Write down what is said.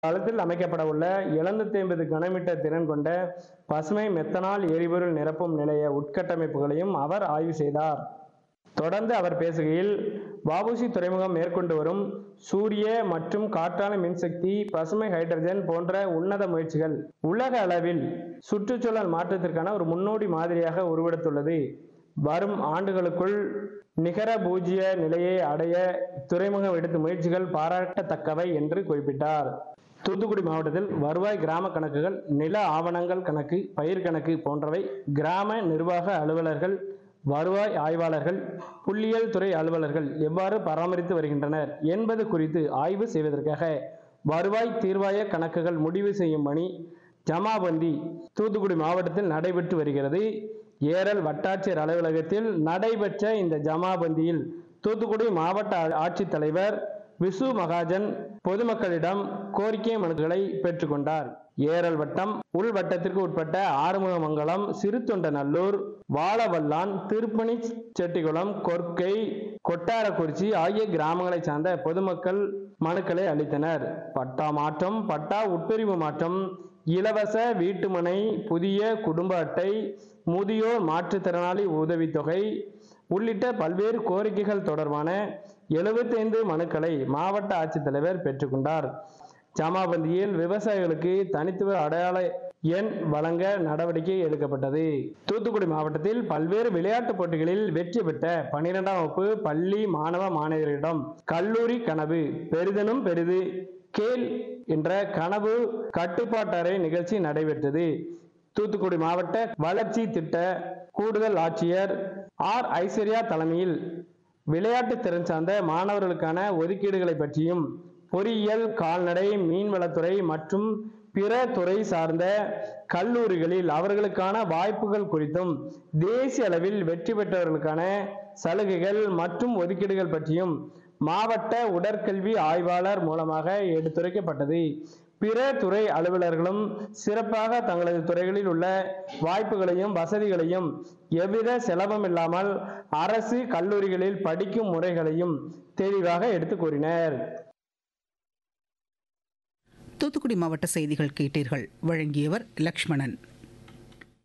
தளத்தில் அமைக்கப்பட உள்ள எழுநூத்தி ஐம்பது கனமீட்டர் திறன் கொண்ட பசுமை மெத்தனால் எரிபொருள் நிரப்பும் நிலைய உட்கட்டமைப்புகளையும் அவர் ஆய்வு செய்தார் தொடர்ந்து அவர் பேசுகையில் வஉசி துறைமுகம் மேற்கொண்டு வரும் சூரிய மற்றும் காற்றாலை மின்சக்தி பசுமை ஹைட்ரஜன் போன்ற உன்னத முயற்சிகள் உலக அளவில் சுற்றுச்சூழல் மாற்றத்திற்கான ஒரு முன்னோடி மாதிரியாக உருவெடுத்துள்ளது வரும் ஆண்டுகளுக்குள் நிகர பூஜ்ய நிலையை அடைய துறைமுகம் எடுத்த முயற்சிகள் பாராட்டத்தக்கவை என்று குறிப்பிட்டார் தூத்துக்குடி மாவட்டத்தில் வருவாய் கிராம கணக்குகள் நில ஆவணங்கள் கணக்கு பயிர் கணக்கு போன்றவை கிராம நிர்வாக அலுவலர்கள் வருவாய் ஆய்வாளர்கள் புள்ளியியல் துறை அலுவலர்கள் எவ்வாறு பராமரித்து வருகின்றனர் என்பது குறித்து ஆய்வு செய்வதற்காக வருவாய் தீர்வாய கணக்குகள் முடிவு செய்யும் பணி ஜமாபந்தி தூத்துக்குடி மாவட்டத்தில் நடைபெற்று வருகிறது ஏரல் வட்டாட்சியர் அலுவலகத்தில் நடைபெற்ற இந்த ஜமாபந்தியில் தூத்துக்குடி மாவட்ட ஆட்சித்தலைவர் விசு மகாஜன் பொதுமக்களிடம் கோரிக்கை மனுக்களை பெற்றுக்கொண்டார் ஏரல் வட்டம் உள் வட்டத்திற்கு உட்பட்ட ஆறுமுகமங்கலம் சிறுத்தொண்டநல்லூர் வாழவல்லான் திருப்பணி செட்டிகுளம் கொர்க்கை கொட்டாரக்குறிச்சி ஆகிய கிராமங்களைச் சார்ந்த பொதுமக்கள் மனுக்களை அளித்தனர் பட்டா மாற்றம் பட்டா உட்பிரிவு மாற்றம் இலவச வீட்டுமனை புதிய குடும்ப அட்டை முதியோர் மாற்றுத்திறனாளி உதவித்தொகை உள்ளிட்ட பல்வேறு கோரிக்கைகள் தொடர்பான எழுபத்தைந்து மனுக்களை மாவட்ட ஆட்சித்தலைவர் பெற்றுக்கொண்டார் ஜமாபந்தியில் விவசாயிகளுக்கு தனித்துவ அடையாள எண் வழங்க நடவடிக்கை எடுக்கப்பட்டது தூத்துக்குடி மாவட்டத்தில் பல்வேறு விளையாட்டுப் போட்டிகளில் வெற்றி பெற்ற பனிரெண்டாம் வகுப்பு பள்ளி மாணவ மாணவியரிடம் கல்லூரி கனவு பெரிதனும் பெரிது கேள் என்ற கனவு கட்டுப்பாட்டறை நிகழ்ச்சி நடைபெற்றது தூத்துக்குடி மாவட்ட வளர்ச்சி திட்ட கூடுதல் ஆட்சியர் ஆர் ஐஸ்வர்யா தலைமையில் விளையாட்டு திறன் சார்ந்த மாணவர்களுக்கான ஒதுக்கீடுகளை பற்றியும் பொறியியல் கால்நடை மீன்வளத்துறை மற்றும் பிற துறை சார்ந்த கல்லூரிகளில் அவர்களுக்கான வாய்ப்புகள் குறித்தும் தேசிய அளவில் வெற்றி பெற்றவர்களுக்கான சலுகைகள் மற்றும் ஒதுக்கீடுகள் பற்றியும் மாவட்ட உடற்கல்வி ஆய்வாளர் மூலமாக எடுத்துரைக்கப்பட்டது பிற துறை அலுவலர்களும் சிறப்பாக தங்களது துறைகளில் உள்ள வாய்ப்புகளையும் வசதிகளையும் எவ்வித செலவும் இல்லாமல் அரசு கல்லூரிகளில் படிக்கும் முறைகளையும் தெளிவாக எடுத்து கூறினர் தூத்துக்குடி மாவட்ட செய்திகள் கேட்டீர்கள் வழங்கியவர் லக்ஷ்மணன்